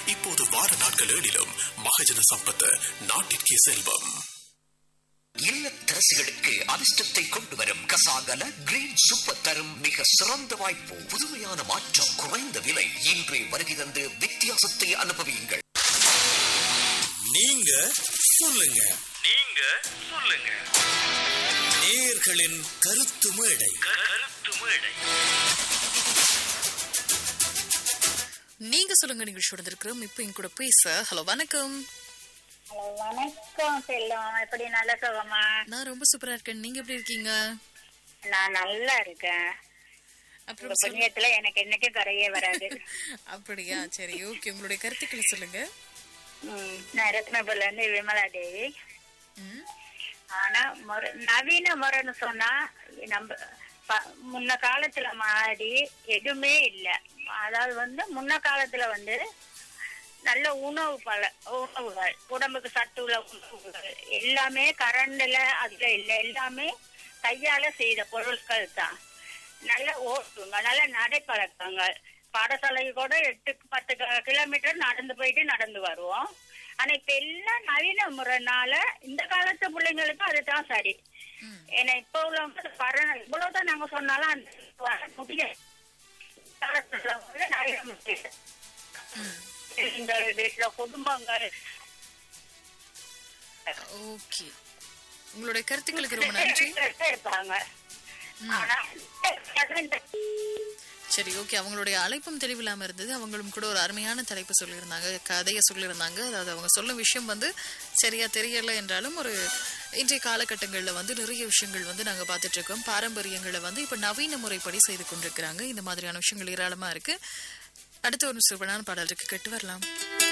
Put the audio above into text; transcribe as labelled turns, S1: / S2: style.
S1: இப்போது வார நாட்கள் ஏழிலும் மகஜன சம்பத்த நாட்டிற்கே செல்வம்
S2: இல்லத்தரசிகளுக்கு அதிர்ஷ்டத்தை கொண்டு வரும் கசாகல கிரீன் சூப்பர் தரும் மிக சிறந்த வாய்ப்பு புதுமையான மாற்றம் குறைந்த விலை இன்றே வருகை தந்து வித்தியாசத்தை அனுபவியுங்கள்
S3: நீங்க சொல்லுங்க
S4: நீங்க சொல்லுங்க
S3: நேயர்களின் கருத்து மேடை
S4: கருத்து மேடை
S5: நீங்க சொல்லுங்க நிகழ்ச்சியோட இருக்கிறோம் இப்போ என் கூட பேச ஹலோ வணக்கம்
S6: ஹலோ, வணக்கம் செல்லம் எப்படி நல்ல சுகமா
S5: நான் ரொம்ப சூப்பரா இருக்கேன் நீங்க எப்படி இருக்கீங்க
S6: நான் நல்லா இருக்கேன் உங்க
S5: அப்புறம் சொல்லு-
S6: புண்ணியத்துல எனக்கு என்னைக்கும் கரையே வராது
S5: அப்படியா சரி ஓகே உங்களுடைய கருத்துக்களை சொல்லுங்க
S6: ம், நான் ரத்னபுரில இருந்து விமலா தேவி
S5: ம்,
S6: ஆனா முறை நவீன முறைன்னு சொன்னா நம்ம ப- முன்ன காலத்துல மாறி எதுவுமே இல்ல அதாவது வந்து முன்ன காலத்துல வந்து நல்ல உணவு பல உணவுகள் உடம்புக்கு சத்து உள்ள உணவுகள் எல்லாமே கரண்ட்ல அதுல இல்ல எல்லாமே கையால செய்த பொருட்கள் தான் நல்ல ஓட்டுங்க நல்ல நடைப்பழக்கங்கள் பாடசாலைக்கு கூட எட்டு பத்து க- கிலோமீட்டர் நடந்து போயிட்டு நடந்து வருவோம் ஆனா இப்ப எல்லாம் நவீன முறைனால இந்த காலத்து பிள்ளைங்களுக்கு அதுதான் சரி ஏன்னா இப்ப உள்ளவங்க பர இவ்வளவுதான் நாங்க சொன்னாலும் அந்த வர முடியாது காலத்துல உள்ளவங்க நவீன முறை. எங்கள் வீட்டுல குடும்பங்கள்
S5: ஓகே உங்களுடைய கருத்துக்களுக்கு ரொம்ப நன்றி
S6: இருப்பாங்க ஆனா இந்த
S5: சரி ஓகே அவங்களுடைய அழைப்பும் தெளிவில்லாம இருந்தது அவங்களும் கூட ஒரு அருமையான தலைப்பு சொல்லியிருந்தாங்க கதையை சொல்லியிருந்தாங்க அதாவது அவங்க சொல்லும் விஷயம் வந்து சரியா தெரியல என்றாலும் ஒரு இன்றைய காலகட்டங்களில் வந்து நிறைய விஷயங்கள் வந்து நாங்கள் பார்த்துட்டு இருக்கோம் பாரம்பரியங்களை வந்து இப்போ நவீன முறைப்படி செய்து கொண்டிருக்கிறாங்க இந்த மாதிரியான விஷயங்கள் ஏராளமா இருக்கு அடுத்த ஒரு சுவனான பாடல் இருக்கு கேட்டு வரலாம்